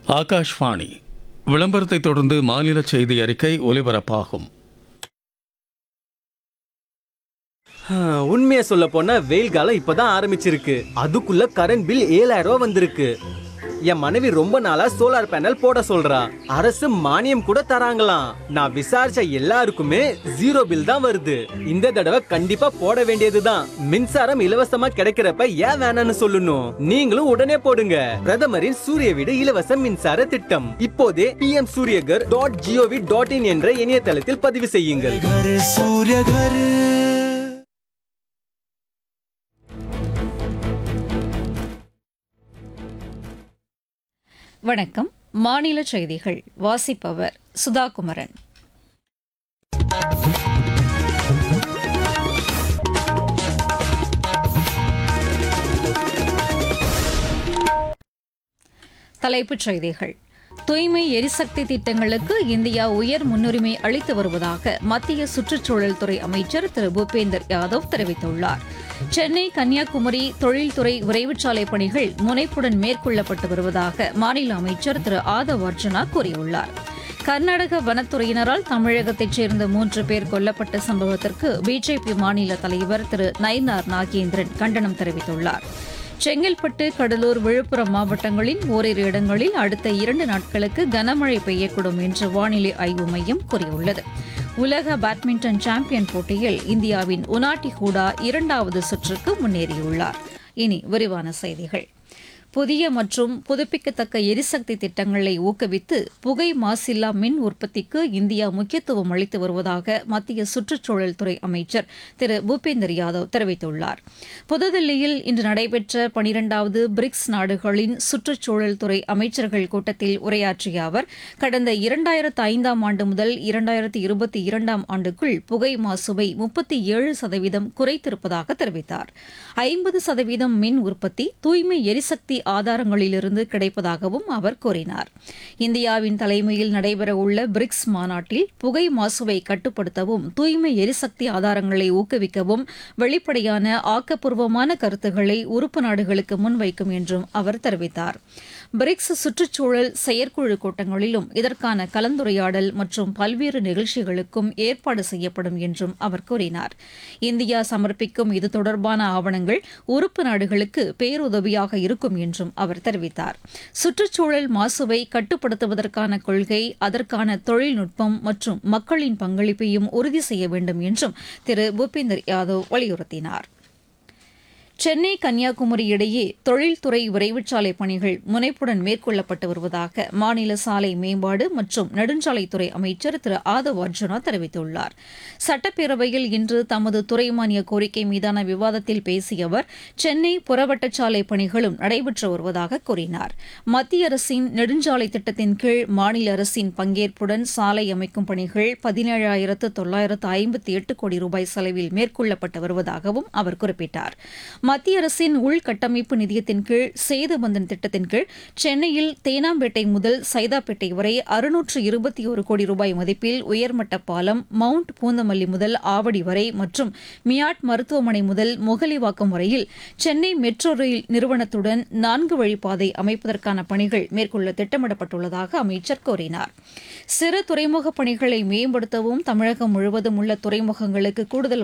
ஆகாஷ்வாணி விளம்பரத்தை தொடர்ந்து மாநில செய்தி அறிக்கை ஒலிபரப்பாகும் உண்மையை சொல்ல போனா வெயில் காலம் இப்பதான் ஆரம்பிச்சிருக்கு அதுக்குள்ள கரண்ட் பில் ஏழாயிரம் ரூபாய் வந்திருக்கு என் மனைவி ரொம்ப நாளா சோலார் பேனல் போட சொல்றா அரசு மானியம் கூட தராங்களாம் நான் விசாரிச்ச எல்லாருக்குமே ஜீரோ பில் தான் வருது இந்த தடவை கண்டிப்பா போட வேண்டியதுதான் மின்சாரம் இலவசமா கிடைக்கிறப்ப ஏன் வேணாம்னு சொல்லணும் நீங்களும் உடனே போடுங்க பிரதமரின் சூரிய வீடு இலவச மின்சார திட்டம் இப்போதே PM Suryaghar dot gov dot in என்ற இணையதளத்தில் பதிவு செய்யுங்கள் घर सूर्य घर வணக்கம் மாநில செய்திகள் வாசிப்பவர் சுதா குமரன் தலைப்புச் செய்திகள் தூய்மை எரிசக்தி திட்டங்களுக்கு இந்தியா உயர் முன்னுரிமை அளித்து வருவதாக மத்திய சுற்றுச்சூழல் துறை அமைச்சர் திரு பூபேந்தர் யாதவ் தெரிவித்துள்ளார் சென்னை கன்னியாகுமரி தொழில்துறை விரைவுச்சாலை பணிகள் முனைப்புடன் மேற்கொள்ளப்பட்டு வருவதாக மாநில அமைச்சர் திரு ஆதவ் அர்ஜுனா கூறியுள்ளார் கர்நாடக வனத்துறையினரால் தமிழகத்தைச் சேர்ந்த மூன்று பேர் கொல்லப்பட்ட சம்பவத்திற்கு பிஜேபி மாநில தலைவர் திரு நயினார் நாகேந்திரன் கண்டனம் தெரிவித்துள்ளார் செங்கல்பட்டு கடலூர் விழுப்புரம் மாவட்டங்களின் ஓரிரு இடங்களில் அடுத்த இரண்டு நாட்களுக்கு கனமழை பெய்யக்கூடும் என்று வானிலை ஆய்வு மையம் கூறியுள்ளது உலக பேட்மிண்டன் சாம்பியன் போட்டியில் இந்தியாவின் உனாட்டி ஹூடா இரண்டாவது சுற்றுக்கு முன்னேறியுள்ளார் இனி விரிவான செய்திகள் புதிய மற்றும் புதுப்பிக்கத்தக்க எரிசக்தி திட்டங்களை ஊக்குவித்து புகை மாசில்லா மின் உற்பத்திக்கு இந்தியா முக்கியத்துவம் அளித்து வருவதாக மத்திய சுற்றுச்சூழல் துறை அமைச்சர் திரு பூபேந்தர் யாதவ் தெரிவித்துள்ளார் புதுதில்லியில் இன்று நடைபெற்ற பனிரெண்டாவது பிரிக்ஸ் நாடுகளின் சுற்றுச்சூழல் துறை அமைச்சர்கள் கூட்டத்தில் உரையாற்றிய அவர் கடந்த இரண்டாயிரத்து ஐந்தாம் ஆண்டு முதல் இரண்டாயிரத்து இருபத்தி இரண்டாம் ஆண்டுக்குள் புகை மாசுவை முப்பத்தி ஏழு சதவீதம் குறைத்திருப்பதாக தெரிவித்தார் ஐம்பது சதவீதம் மின் உற்பத்தி தூய்மை எரிசக்தி ஆதாரங்களிலிருந்து கிடைப்பதாகவும் அவர் கூறினார் இந்தியாவின் தலைமையில் நடைபெறவுள்ள பிரிக்ஸ் மாநாட்டில் புகை மாசுவை கட்டுப்படுத்தவும் தூய்மை எரிசக்தி ஆதாரங்களை ஊக்குவிக்கவும் வெளிப்படையான ஆக்கப்பூர்வமான கருத்துக்களை உறுப்பு நாடுகளுக்கு முன்வைக்கும் என்றும் அவர் தெரிவித்தார் பிரிக்ஸ் சுற்றுச்சூழல் செயற்குழு கூட்டங்களிலும் இதற்கான கலந்துரையாடல் மற்றும் பல்வேறு நிகழ்ச்சிகளுக்கும் ஏற்பாடு செய்யப்படும் என்றும் அவர் கூறினார் இந்தியா சமர்ப்பிக்கும் இது தொடர்பான ஆவணங்கள் உறுப்பு நாடுகளுக்கு பேருதவியாக இருக்கும் என்றும் அவர் தெரிவித்தார் சுற்றுச்சூழல் மாசுவை கட்டுப்படுத்துவதற்கான கொள்கை அதற்கான தொழில்நுட்பம் மற்றும் மக்களின் பங்களிப்பையும் உறுதி செய்ய வேண்டும் என்றும் திரு பூபேந்தர் யாதவ் வலியுறுத்தினார் சென்னை கன்னியாகுமரி இடையே தொழில்துறை விரைவுச்சாலை பணிகள் முனைப்புடன் மேற்கொள்ளப்பட்டு வருவதாக மாநில சாலை மேம்பாடு மற்றும் நெடுஞ்சாலைத்துறை அமைச்சர் திரு ஆதவ் அர்ஜுனா தெரிவித்துள்ளார் சட்டப்பேரவையில் இன்று தமது துறை மானிய கோரிக்கை மீதான விவாதத்தில் பேசிய அவர் சென்னை புறவட்டச்சாலை பணிகளும் நடைபெற்று வருவதாக கூறினார் மத்திய அரசின் நெடுஞ்சாலை திட்டத்தின் கீழ் மாநில அரசின் பங்கேற்புடன் சாலை அமைக்கும் பணிகள் பதினேழாயிரத்து தொள்ளாயிரத்து ஐம்பத்தி எட்டு கோடி ரூபாய் செலவில் மேற்கொள்ளப்பட்டு வருவதாகவும் அவர் குறிப்பிட்டார் மத்திய அரசின் உள்கட்டமைப்பு நிதியத்தின் கீழ் சேதுபந்தன் திட்டத்தின் கீழ் சென்னையில் தேனாம்பேட்டை முதல் சைதாப்பேட்டை வரை அறுநூற்று இருபத்தி ஒரு கோடி ரூபாய் மதிப்பில் உயர்மட்ட பாலம் மவுண்ட் பூந்தமல்லி முதல் ஆவடி வரை மற்றும் மியாட் மருத்துவமனை முதல் முகலிவாக்கம் வரையில் சென்னை மெட்ரோ ரயில் நிறுவனத்துடன் நான்கு வழிப்பாதை அமைப்பதற்கான பணிகள் மேற்கொள்ள திட்டமிடப்பட்டுள்ளதாக அமைச்சர் கூறினார் சிறு துறைமுக பணிகளை மேம்படுத்தவும் தமிழகம் முழுவதும் உள்ள துறைமுகங்களுக்கு கூடுதல்